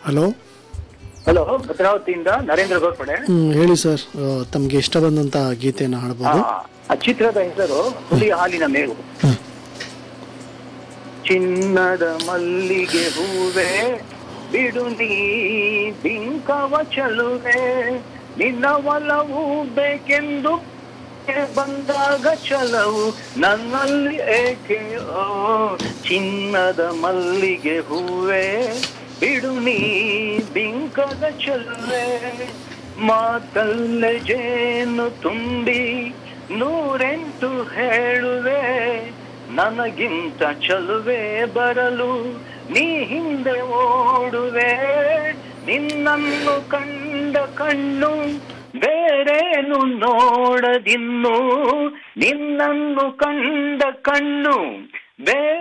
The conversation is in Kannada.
ಹಲೋ ಹಲೋ ಭದ್ರಾವತಿಯಿಂದ ನರೇಂದ್ರ ಗೋರ್ಪಡೆ ಹ್ಮ್, ಹೇಳಿ ಸರ್ ಆ, ತಮ್ಗೆ ಇಷ್ಟ ಬಂದಂತ ಗೀತೆಯನ್ನು ಆ, ಹಾಡ್ಬೋದು ಆ ಚಿತ್ರದ ಹೆಸರು ಹುಲಿಯ ಹಾಲಿನ ಮೇವು ಹ್ಮ್. ಚಿನ್ನದ ಮಲ್ಲಿಗೆ ಹೂವೆ ಬಿಡು ನೀ ಬಿಂಕವ ಚಲುವೆ ನಿನ್ನ ಒಲವು ಬೇಕೆಂದು ಬಂದಾಗ ಚಲವು ನನ್ನಲ್ಲಿ ಏಕೆ ಓ ಚಿನ್ನದ ಮಲ್ಲಿಗೆ ಹೂವೆ ಬಿಡು ನೀ ಬಿಂಕದ ಚಲುವೆ ಮಾತಲ್ಲೇ ಜೇನು ತುಂಬಿ ನೂರೆಂಟು ಹೇಳುವೆ ನನಗಿಂತ ಚಲುವೆ ಬರಲು ನೀ ಹಿಂದೆ ಓಡುವೆ ನಿನ್ನನ್ನು ಕಂಡ ಕಣ್ಣು ಬೇರೇನು ನೋಡದಿನ್ನು ನಿನ್ನನ್ನು ಕಂಡ ಕಣ್ಣು ಬೇರೆ